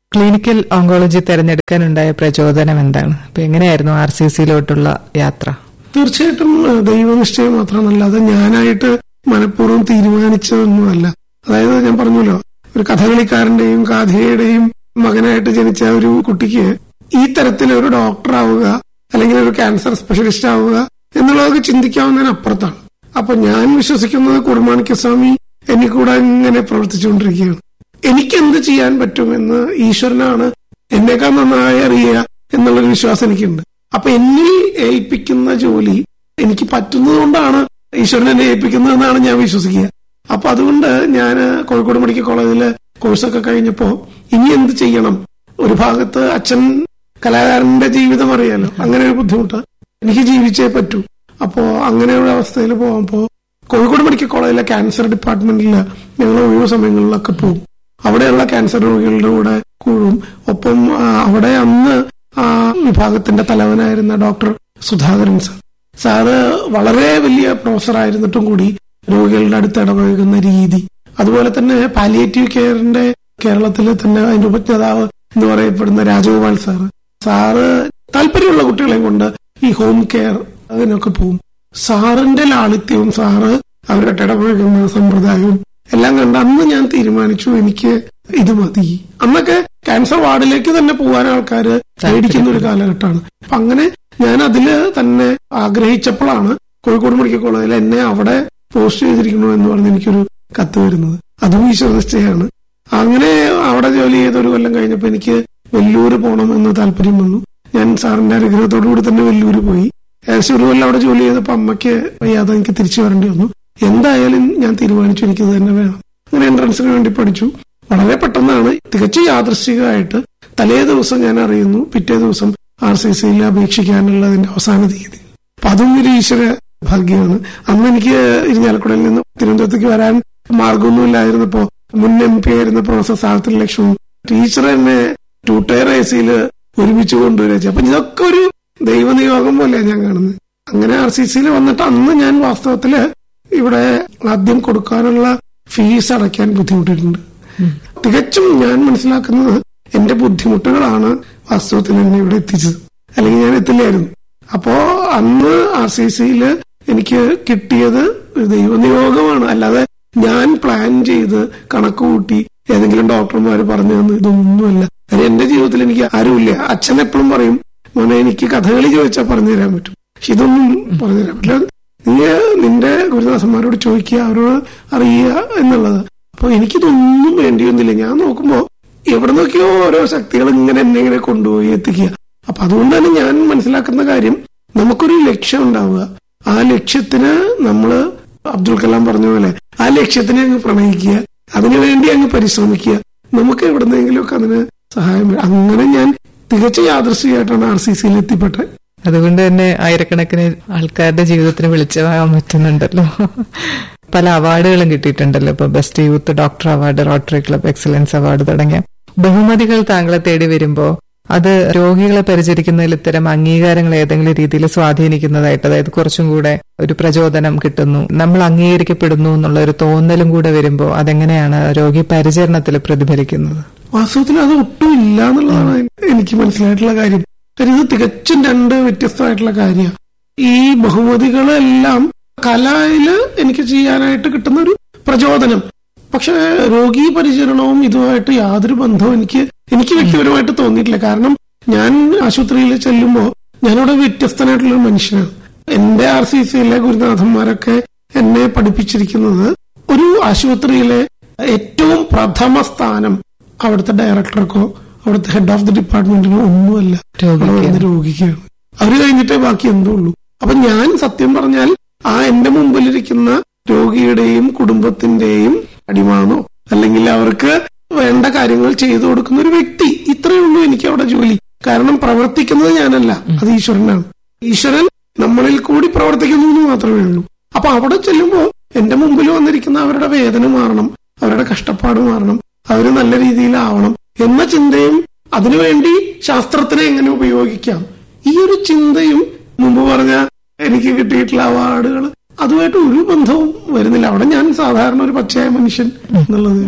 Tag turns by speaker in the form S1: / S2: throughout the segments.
S1: Clinical oncology തെരഞ്ഞെടുക്കാനുണ്ടായ പ്രചോദനം എന്താണ് അപ്പൊ എങ്ങനെയായിരുന്നു ആർ സി സിയിലോട്ടുള്ള യാത്ര
S2: തീർച്ചയായിട്ടും ഏഹ്, ദൈവനിശ്ചയം മാത്രമല്ല അത് ഞാനായിട്ട് മനഃപൂർവ്വം തീരുമാനിച്ചതൊന്നുമല്ല അതായത് ഞാൻ പറഞ്ഞല്ലോ ഒരു കഥകളിക്കാരന്റെയും കാഥികയുടെയും മകനായിട്ട് ജനിച്ച ഒരു കുട്ടിക്ക് ഈ തരത്തിൽ ഒരു ഡോക്ടർ ആവുക അല്ലെങ്കിൽ ഒരു ക്യാൻസർ സ്പെഷ്യലിസ്റ്റ് ആവുക എന്നുള്ളതൊക്കെ ചിന്തിക്കാവുന്നതിനപ്പുറത്താണ് അപ്പൊ ഞാൻ വിശ്വസിക്കുന്നത് കുടുംബാണിക്കസ്വാമി എന്നെ കൂടെ ഇങ്ങനെ പ്രവർത്തിച്ചുകൊണ്ടിരിക്കുകയാണ് എനിക്ക് എന്ത് ചെയ്യാൻ പറ്റുമെന്ന് ഈശ്വരനാണ് എന്നേക്കാൾ നന്നായി അറിയുക എന്നുള്ളൊരു വിശ്വാസം എനിക്കുണ്ട് അപ്പൊ എന്നിൽ ഏൽപ്പിക്കുന്ന ജോലി എനിക്ക് പറ്റുന്നത് കൊണ്ടാണ് ഈശ്വരൻ എന്നെ ഏൽപ്പിക്കുന്നതെന്നാണ് ഞാൻ വിശ്വസിക്കുക അപ്പൊ അതുകൊണ്ട് ഞാൻ കോഴിക്കോട് മെഡിക്കൽ കോളേജിലെ കോഴ്സൊക്കെ കഴിഞ്ഞപ്പോ ഇനി എന്ത് ചെയ്യണം ഒരു ഭാഗത്ത് അച്ഛൻ കലാകാരന്റെ ജീവിതം അറിയാലോ അങ്ങനെ ഒരു ബുദ്ധിമുട്ട് എനിക്ക് ജീവിച്ചേ പറ്റൂ അപ്പോ അങ്ങനെയുള്ള അവസ്ഥയിൽ പോകുമ്പോ കോഴിക്കോട് മെഡിക്കൽ കോളേജിലെ ക്യാൻസർ ഡിപ്പാർട്ട്മെന്റിൽ ഞങ്ങൾ ഒഴിവ് സമയങ്ങളിലൊക്കെ പോകും അവിടെയുള്ള ക്യാൻസർ രോഗികളുടെ കൂടെ കൂടും ഒപ്പം ആ, അവിടെ അന്ന് ആ വിഭാഗത്തിന്റെ തലവനായിരുന്ന ഡോക്ടർ സുധാകരൻ സാർ സാറ് വളരെ വലിയ പ്രൊഫസർ ആയിരുന്നിട്ടും കൂടി രോഗികളുടെ അടുത്ത് ഇടപഴകുന്ന രീതി അതുപോലെ തന്നെ പാലിയേറ്റീവ് കെയറിന്റെ കേരളത്തിലെ തന്നെ അതിന്റെ ഉപജ്ഞാതാവ് എന്ന് പറയപ്പെടുന്ന രാജഗോപാൽ സാറ് സാറ് താല്പര്യമുള്ള കുട്ടികളെയും കൊണ്ട് ഈ ഹോം കെയർ അതിനൊക്കെ പോകും സാറിന്റെ ലാളിത്യവും സാറ് അവരുടെ ഇടപഴകുന്ന സമ്പ്രദായവും എല്ലാം കണ്ട് അന്ന് ഞാൻ തീരുമാനിച്ചു എനിക്ക് ഇത് മതി അന്നൊക്കെ ക്യാൻസർ വാർഡിലേക്ക് തന്നെ പോകാൻ ആൾക്കാര് പേടിക്കുന്ന ഒരു കാലഘട്ടമാണ് അപ്പൊ അങ്ങനെ ഞാൻ അതില് തന്നെ ആഗ്രഹിച്ചപ്പോഴാണ് കോഴിക്കോട് മെഡിക്കൽ കോളേജിൽ എന്നെ അവിടെ പോസ്റ്റ് ചെയ്തിരിക്കണു എന്ന് പറഞ്ഞ് എനിക്കൊരു കത്ത് വരുന്നത് അതും ഈശ്വര നിശ്ചയമാണ് അങ്ങനെ അവിടെ ജോലി ചെയ്ത ഒരു കൊല്ലം കഴിഞ്ഞപ്പോ എനിക്ക് വെല്ലൂര് പോകണം എന്ന് താല്പര്യം വന്നു ഞാൻ സാറിന്റെ അനുഗ്രഹത്തോടു കൂടി തന്നെ വെല്ലൂര് പോയി ഏകദേശം ഒരു കൊല്ലം അവിടെ ജോലി ചെയ്തപ്പോ അമ്മയ്ക്ക് വയ്യാതെ എനിക്ക് തിരിച്ചു വരേണ്ടി വന്നു എന്തായാലും ഞാൻ തീരുമാനിച്ചു എനിക്ക് ഇത് തന്നെ വേണം അങ്ങനെ എൻട്രൻസിന് വേണ്ടി പഠിച്ചു വളരെ പെട്ടെന്നാണ് തികച്ചും യാദൃശ്ചികമായിട്ട് തലേ ദിവസം ഞാൻ അറിയുന്നു പിറ്റേ ദിവസം ആർ സി സിയിൽ അപേക്ഷിക്കാനുള്ളതിന്റെ അവസാന തീയതി അപ്പൊ അതും ഒരു ഈശ്വര ഭാഗ്യമാണ് അന്ന് എനിക്ക് ഇരിഞ്ഞാലക്കുടയിൽ നിന്ന് തിരുവനന്തപുരത്തേക്ക് വരാൻ മാർഗമൊന്നുമില്ലായിരുന്നപ്പോ മുൻ എം പി ആയിരുന്ന പ്രൊഫസർ സാവിത്രി ലക്ഷ്മൺ ടീച്ചർ എന്നെ ടൂ ടയർ എ സിയിൽ ഒരുമിച്ച് കൊണ്ടുവരിക അപ്പൊ ഇതൊക്കെ ഒരു ദൈവനിയോഗം പോലെയാണ് ഞാൻ കാണുന്നത് അങ്ങനെ ആർ സി സിയിൽ വന്നിട്ട് അന്ന് ഞാൻ വാസ്തവത്തില് ഇവിടെ ആദ്യം കൊടുക്കാനുള്ള ഫീസ് അടയ്ക്കാൻ ബുദ്ധിമുട്ടിയിട്ടുണ്ട് തികച്ചും ഞാൻ മനസ്സിലാക്കുന്നത് എന്റെ ബുദ്ധിമുട്ടുകളാണ് വാസ്തവത്തിൽ എന്നെ ഇവിടെ എത്തിച്ചത് അല്ലെങ്കിൽ ഞാൻ എത്തില്ലായിരുന്നു അപ്പോ അന്ന് ആർ സി സിയിൽ എനിക്ക് കിട്ടിയത് ഒരു ദൈവനിയോഗമാണ് അല്ലാതെ ഞാൻ പ്ലാൻ ചെയ്ത് കണക്ക് കൂട്ടി ഏതെങ്കിലും ഡോക്ടർമാർ പറഞ്ഞു തന്നു ഇതൊന്നുമല്ല കാര്യം എന്റെ ജീവിതത്തിൽ എനിക്ക് ആരുമില്ല അച്ഛൻ എപ്പോഴും പറയും മോനെ എനിക്ക് കഥകളി ചോദിച്ചാൽ പറഞ്ഞു തരാൻ പറ്റും പക്ഷെ ഇതൊന്നും പറഞ്ഞു തരാൻ പറ്റില്ല നീ നിന്റെ ഗുരുദാസന്മാരോട് ചോദിക്കുക അവരോട് അറിയുക എന്നുള്ളത് അപ്പൊ എനിക്കിതൊന്നും വേണ്ടിയൊന്നുമില്ല ഞാൻ നോക്കുമ്പോ എവിടെ നോക്കിയോ ഓരോ ശക്തികൾ ഇങ്ങനെ എന്നെ ഇങ്ങനെ കൊണ്ടുപോയി എത്തിക്കുക അപ്പൊ അതുകൊണ്ട് തന്നെ ഞാൻ മനസ്സിലാക്കുന്ന കാര്യം നമുക്കൊരു ലക്ഷ്യം ഉണ്ടാവുക ആ ലക്ഷ്യത്തിന് നമ്മള് അബ്ദുൽ കലാം പറഞ്ഞ പോലെ ആ ലക്ഷ്യത്തിനെ അങ്ങ് പ്രണയിക്കുക അതിനുവേണ്ടി അങ്ങ് പരിശ്രമിക്കുക നമുക്ക് എവിടുന്നെങ്കിലും ഒക്കെ അതിന് സഹായം വരും. അങ്ങനെ ഞാൻ തികച്ച യാദൃശ്ചികമായിട്ടാണ് ആർ സി സിയിൽ എത്തിപ്പെട്ടത്
S1: അതുകൊണ്ട് തന്നെ ആയിരക്കണക്കിന് ആൾക്കാരുടെ ജീവിതത്തിന് വെളിച്ചമാകാൻ പറ്റുന്നുണ്ടല്ലോ പല അവാർഡുകളും കിട്ടിയിട്ടുണ്ടല്ലോ ഇപ്പൊ best youth doctor award rotary club excellence award തുടങ്ങിയ ബഹുമതികൾ താങ്കളെ തേടി വരുമ്പോ അത് രോഗികളെ പരിചരിക്കുന്നതിൽ ഇത്തരം അംഗീകാരങ്ങൾ ഏതെങ്കിലും രീതിയിൽ സ്വാധീനിക്കുന്നതായിട്ട് അതായത് കുറച്ചും കൂടെ ഒരു പ്രചോദനം കിട്ടുന്നു നമ്മൾ അംഗീകരിക്കപ്പെടുന്നു എന്നുള്ള ഒരു തോന്നലും കൂടെ വരുമ്പോൾ അതെങ്ങനെയാണ് രോഗി പരിചരണത്തിൽ പ്രതിഫലിക്കുന്നത്
S2: വാസ്തവത്തിൽ അത് ഒട്ടും ഇല്ല എന്നുള്ളതാണ് എനിക്ക് മനസ്സിലായിട്ടുള്ള കാര്യം കാര്യം ഇത് തികച്ചും രണ്ട് വ്യത്യസ്തമായിട്ടുള്ള കാര്യമാണ് ഈ ബഹുമതികളെല്ലാം കലയില് എനിക്ക് ചെയ്യാനായിട്ട് കിട്ടുന്ന ഒരു പ്രചോദനം പക്ഷെ രോഗീ പരിചരണവും ഇതുമായിട്ട് യാതൊരു ബന്ധവും എനിക്ക് എനിക്ക് വ്യക്തിപരമായിട്ട് തോന്നിയിട്ടില്ല കാരണം ഞാൻ ആശുപത്രിയിൽ ചെല്ലുമ്പോൾ ഞാനവിടെ വ്യത്യസ്തനായിട്ടുള്ള ഒരു മനുഷ്യനാണ് എന്റെ ആർ സി സിയിലെ ഗുരുനാഥന്മാരൊക്കെ എന്നെ പഠിപ്പിച്ചിരിക്കുന്നത് ഒരു ആശുപത്രിയിലെ ഏറ്റവും പ്രഥമ സ്ഥാനം അവിടുത്തെ ഡയറക്ടർക്കോ അവിടുത്തെ ഹെഡ് ഓഫ് ദി ഡിപ്പാർട്ട്മെന്റിനോ ഒന്നുമല്ല അവിടെ വരുന്ന രോഗിക്കാണ് അവര് കഴിഞ്ഞിട്ടേ ബാക്കി എന്തോ ഉള്ളൂ അപ്പൊ ഞാൻ സത്യം പറഞ്ഞാൽ ആ എന്റെ മുമ്പിലിരിക്കുന്ന രോഗിയുടെയും കുടുംബത്തിന്റെയും അടിമാനോ അല്ലെങ്കിൽ അവർക്ക് വേണ്ട കാര്യങ്ങൾ ചെയ്തു കൊടുക്കുന്ന ഒരു വ്യക്തി ഇത്രയേ ഉള്ളൂ എനിക്ക് അവിടെ ജോലി കാരണം പ്രവർത്തിക്കുന്നത് ഞാനല്ല അത് ഈശ്വരനാണ് ഈശ്വരൻ നമ്മളിൽ കൂടി പ്രവർത്തിക്കുന്നു എന്ന് മാത്രമേ ഉള്ളൂ അപ്പൊ അവിടെ ചെല്ലുമ്പോൾ എന്റെ മുമ്പിൽ വന്നിരിക്കുന്ന അവരുടെ വേദന മാറണം അവരുടെ കഷ്ടപ്പാട് മാറണം അവര് നല്ല രീതിയിലാവണം എന്ന ചിന്തയും അതിനുവേണ്ടി ശാസ്ത്രത്തിനെ എങ്ങനെ ഉപയോഗിക്കാം ഈ ഒരു ചിന്തയും മുമ്പ് പറഞ്ഞ എനിക്ക് കിട്ടിയിട്ടുള്ള അവാർഡുകൾ അതുമായിട്ട് ഒരു ബന്ധവും വരുന്നില്ല അവിടെ ഞാൻ സാധാരണ ഒരു പച്ചയായ മനുഷ്യൻ എന്നുള്ളത്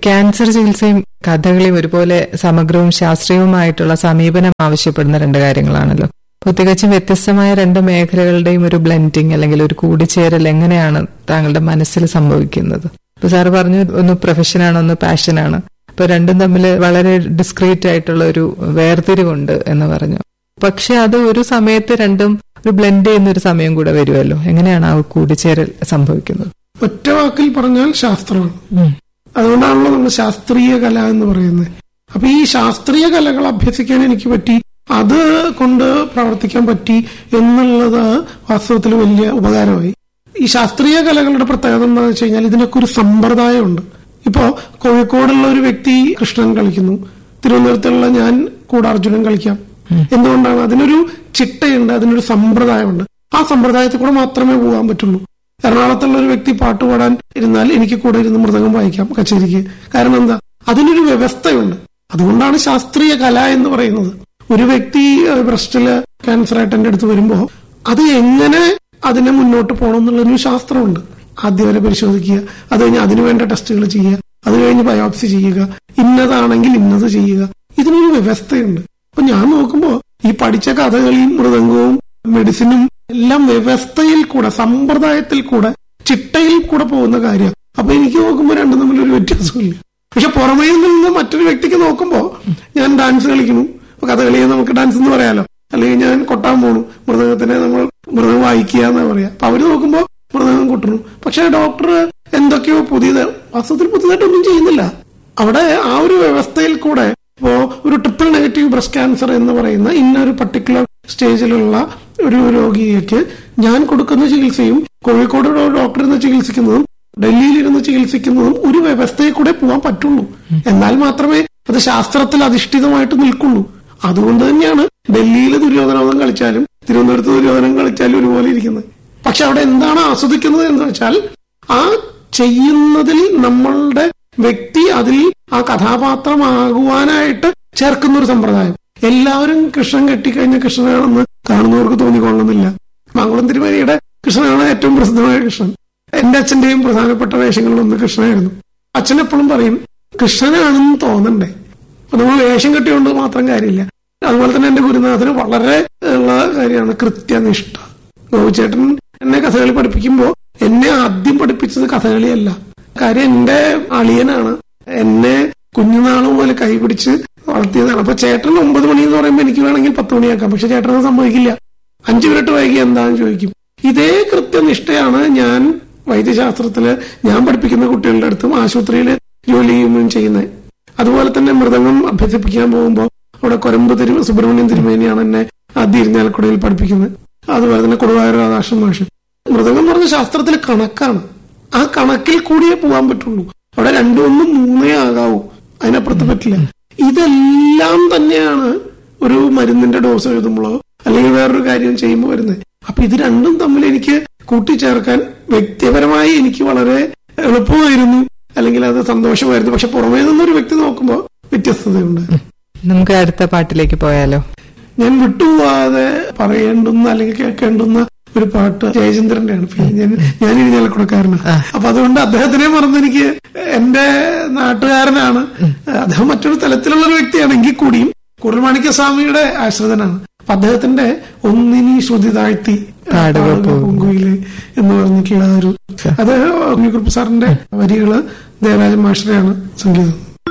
S1: ക്യാൻസർ ചികിത്സയും കഥകളിയും ഒരുപോലെ സമഗ്രവും ശാസ്ത്രീയവുമായിട്ടുള്ള സമീപനം ആവശ്യപ്പെടുന്ന രണ്ട് കാര്യങ്ങളാണല്ലോ അപ്പോൾ തികച്ചും വ്യത്യസ്തമായ രണ്ട് മേഖലകളുടെയും ഒരു ബ്ലെൻഡിങ് അല്ലെങ്കിൽ ഒരു കൂടിച്ചേരൽ എങ്ങനെയാണ് താങ്കളുടെ മനസ്സിൽ സംഭവിക്കുന്നത് ഇപ്പൊ സാറ് പറഞ്ഞു ഒന്ന് പ്രൊഫഷനാണ് ഒന്ന് പാഷനാണ് അപ്പൊ രണ്ടും തമ്മിൽ വളരെ ഡിസ്ക്രീറ്റ് ആയിട്ടുള്ള ഒരു വേർതിരിവുണ്ട് എന്ന് പറഞ്ഞു പക്ഷെ അത് ഒരു സമയത്ത് രണ്ടും ഒരു ബ്ലെൻഡ് ചെയ്യുന്ന ഒരു സമയം കൂടെ വരുമല്ലോ എങ്ങനെയാണ് ആ കൂടിച്ചേരൽ സംഭവിക്കുന്നത്
S2: ഒറ്റ വാക്കിൽ പറഞ്ഞാൽ ശാസ്ത്രമാണ് അതുകൊണ്ടാണല്ലോ നമ്മൾ ശാസ്ത്രീയ കല എന്ന് പറയുന്നത് അപ്പൊ ഈ ശാസ്ത്രീയ കലകൾ അഭ്യസിക്കാൻ എനിക്ക് പറ്റി അത് കൊണ്ട് പ്രവർത്തിക്കാൻ പറ്റി എന്നുള്ളത് വാസ്തവത്തിൽ വലിയ ഉപകാരമായി ഈ ശാസ്ത്രീയ കലകളുടെ പ്രത്യേകത എന്താണെന്ന് വെച്ച് കഴിഞ്ഞാൽ ഇതിനൊക്കെ ഒരു സമ്പ്രദായമുണ്ട് ഇപ്പോ കോഴിക്കോടുള്ള ഒരു വ്യക്തി കൃഷ്ണൻ കളിക്കുന്നു തിരുവനന്തപുരത്തുള്ള ഞാൻ കൂടാർജുനൻ കളിക്കാം എന്തുകൊണ്ടാണ് അതിനൊരു ചിട്ടയുണ്ട് അതിനൊരു സമ്പ്രദായമുണ്ട് ആ സമ്പ്രദായത്തിൽ കൂടെ മാത്രമേ പോകാൻ പറ്റുള്ളൂ എറണാകുളത്തുള്ള ഒരു വ്യക്തി പാട്ട് പാടാൻ ഇരുന്നാൽ എനിക്ക് കൂടെ ഇരുന്ന് മൃദംഗം വായിക്കാം കച്ചേരിക്ക് കാരണം എന്താ അതിനൊരു വ്യവസ്ഥയുണ്ട് അതുകൊണ്ടാണ് ശാസ്ത്രീയ കല എന്ന് പറയുന്നത് ഒരു വ്യക്തി ഏഹ്, ബ്രസ്റ്റില് ക്യാൻസർ ആയിട്ട് എന്റെ അടുത്ത് വരുമ്പോ അത് എങ്ങനെ അതിനെ മുന്നോട്ട് പോകണം എന്നുള്ളൊരു ശാസ്ത്രമുണ്ട് ആദ്യം വരെ പരിശോധിക്കുക അത് കഴിഞ്ഞ് അതിനു വേണ്ട ടെസ്റ്റുകൾ ചെയ്യുക അത് കഴിഞ്ഞ് ബയോപ്സി ചെയ്യുക ഇന്നതാണെങ്കിൽ ഇന്നത് ചെയ്യുക ഇതിനൊരു വ്യവസ്ഥയുണ്ട് അപ്പൊ ഞാൻ നോക്കുമ്പോ ഈ പഠിച്ച കഥകളിയും മൃദംഗവും മെഡിസിനും എല്ലാം വ്യവസ്ഥയിൽ കൂടെ സമ്പ്രദായത്തിൽ കൂടെ ചിട്ടയിൽ കൂടെ പോകുന്ന കാര്യം അപ്പൊ എനിക്ക് നോക്കുമ്പോ രണ്ടും തമ്മിൽ ഒരു വ്യത്യാസമില്ല പക്ഷെ പുറമേ നിന്ന് മറ്റൊരു വ്യക്തിക്ക് നോക്കുമ്പോ ഞാൻ ഡാൻസ് കളിക്കുന്നു അപ്പൊ കഥകളിയെ നമുക്ക് ഡാൻസ് എന്ന് പറയാലോ അല്ലെങ്കിൽ ഞാൻ കൊട്ടാൻ പോണു മൃദംഗത്തിനെ നമ്മൾ മൃദംഗം വായിക്കുക എന്നാ പറയാ അപ്പൊ അവര് നോക്കുമ്പോ മൃദംഗം കൊട്ടുന്നു പക്ഷെ ഡോക്ടർ എന്തൊക്കെയോ പുതിയത് വാസ്തവത്തിൽ പുതിയതായിട്ടൊന്നും ചെയ്യുന്നില്ല അവിടെ ആ ഒരു വ്യവസ്ഥയിൽ കൂടെ ഇപ്പോ ഒരു ട്രിപ്പിൾ നെഗറ്റീവ് ബ്രസ്റ്റ് ക്യാൻസർ എന്ന് പറയുന്ന ഇന്ന ഒരു പർട്ടിക്കുലർ സ്റ്റേജിലുള്ള ഒരു രോഗിക്ക് ഞാൻ കൊടുക്കുന്ന ചികിത്സയും കോഴിക്കോട് ഡോക്ടർ ഇരുന്ന് ചികിത്സിക്കുന്നതും ഡൽഹിയിൽ ഇരുന്ന് ചികിത്സിക്കുന്നതും ഒരു വ്യവസ്ഥയിൽ കൂടെ പോകാൻ പറ്റുള്ളൂ എന്നാൽ മാത്രമേ അത് ശാസ്ത്രത്തിൽ അധിഷ്ഠിതമായിട്ട് നിൽക്കുള്ളൂ അതുകൊണ്ട് തന്നെയാണ് ഡൽഹിയിൽ ദുര്യോധനം കളിച്ചാലും തിരുവനന്തപുരത്ത് ദുര്യോധനം കളിച്ചാലും ഒരുപോലെ ഇരിക്കുന്നത് പക്ഷെ അവിടെ എന്താണ് ആസ്വദിക്കുന്നത് എന്ന് വെച്ചാൽ ആ ചെയ്യുന്നതിൽ നമ്മളുടെ വ്യക്തി അതിൽ ആ കഥാപാത്രമാകുവാനായിട്ട് ചേർക്കുന്ന ഒരു സമ്പ്രദായം എല്ലാവരും കൃഷ്ണൻ കെട്ടിക്കഴിഞ്ഞ കൃഷ്ണനാണെന്ന് കാണുന്നവർക്ക് തോന്നിക്കൊള്ളുന്നില്ല മംഗളം തിരുമേനിയുടെ കൃഷ്ണനാണ് ഏറ്റവും പ്രസിദ്ധമായ കൃഷ്ണൻ എന്റെ അച്ഛന്റെയും പ്രധാനപ്പെട്ട വേഷങ്ങളിലൊന്ന് കൃഷ്ണനായിരുന്നു അച്ഛൻ എപ്പോഴും പറയും കൃഷ്ണനാണെന്ന് തോന്നണ്ടേ അപ്പൊ നമ്മൾ വേഷം കെട്ടിയോണ്ട് മാത്രം കാര്യമില്ല അതുപോലെ തന്നെ എന്റെ ഗുരുനാഥന് വളരെ ഉള്ള കാര്യമാണ് കൃത്യനിഷ്ഠ ഗോപിച്ചേട്ടൻ എന്നെ കഥകളി പഠിപ്പിക്കുമ്പോ എന്നെ ആദ്യം പഠിപ്പിച്ചത് കഥകളിയല്ല കാര്യം എന്റെ അളിയനാണ് എന്നെ കുഞ്ഞുനാൾ മുതൽ കൈപിടിച്ച് വളർത്തിയതാണ് അപ്പൊ ചേട്ടൻ ഒമ്പത് മണി എന്ന് പറയുമ്പോൾ എനിക്ക് വേണമെങ്കിൽ പത്ത് മണിയാക്കാം പക്ഷെ ചേട്ടൻ അത് സമ്മതിക്കില്ല അഞ്ചു മിനിറ്റ് വൈകി എന്താണെന്ന് ചോദിക്കും ഇതേ കൃത്യനിഷ്ഠയാണ് ഞാൻ വൈദ്യശാസ്ത്രത്തില് ഞാൻ പഠിപ്പിക്കുന്ന കുട്ടികളുടെ അടുത്തും ആശുപത്രിയിൽ ജോലി ചെയ്യുമ്പോഴും ചെയ്യുന്നത് അതുപോലെ തന്നെ മൃദംഗം അഭ്യസിപ്പിക്കാൻ പോകുമ്പോൾ അവിടെ കൊരമ്പ് തിരു സുബ്രഹ്മണ്യം തിരുമേനിയാണ് എന്നെ ആദ്യ ഇരിഞ്ഞാലക്കുടയിൽ പഠിപ്പിക്കുന്നത് അതുപോലെ തന്നെ കൊടുവായൂർ രാധാകൃഷ്ണൻ മാഷ് മൃദംഗം എന്ന് പറഞ്ഞ ശാസ്ത്രത്തിൽ കണക്കാണ് ആ കണക്കിൽ കൂടിയേ പോകാൻ പറ്റുള്ളൂ അവിടെ രണ്ടും ഒന്നും മൂന്നേ ആകാവൂ അതിനപ്പുറത്ത് പറ്റില്ല ഇതെല്ലാം തന്നെയാണ് ഒരു മരുന്നിന്റെ ഡോസ് എഴുതുമ്പോഴോ അല്ലെങ്കിൽ വേറൊരു കാര്യം ചെയ്യുമ്പോൾ വരുന്നത് അപ്പൊ ഇത് രണ്ടും തമ്മിൽ എനിക്ക് കൂട്ടിച്ചേർക്കാൻ വ്യക്തിപരമായി എനിക്ക് വളരെ എളുപ്പമായിരുന്നു അല്ലെങ്കിൽ അത് സന്തോഷമായിരുന്നു പക്ഷെ പുറമേ നിന്നൊരു വ്യക്തി നോക്കുമ്പോൾ വ്യത്യസ്തതയുണ്ട്
S1: നമുക്ക് അടുത്ത പാട്ടിലേക്ക് പോയാലോ
S2: ഞാൻ വിട്ടുപോവാതെ പറയേണ്ടുന്ന അല്ലെങ്കിൽ കേൾക്കേണ്ടുന്ന ഒരു പാട്ട് ജയചന്ദ്രന്റെയാണ് ഇപ്പൊ ഞാൻ ഞാൻ ഇരിഞ്ഞാലക്കുടക്കാരനാണ് അപ്പൊ അതുകൊണ്ട് അദ്ദേഹത്തിനെ മറന്ന് എനിക്ക് എന്റെ നാട്ടുകാരനാണ് അദ്ദേഹം മറ്റൊരു തലത്തിലുള്ള ഒരു വ്യക്തിയാണെങ്കിൽ കൂടിയും കുറുമാണിക്യ സ്വാമിയുടെ ആശ്രിതനാണ് അപ്പൊ അദ്ദേഹത്തിന്റെ ഒന്നിനി ശ്രുതി താഴ്ത്തി
S1: പാടുക
S2: പാടുക പൂങ്കുയില് എന്ന് പറഞ്ഞിട്ടുള്ള ഒരു അത് ഉണ്ണിക്കുറുപ്പ് സാറിന്റെ വരികള് ദേവരാജൻ മാഷ്ടറെയാണ് സംഗീതം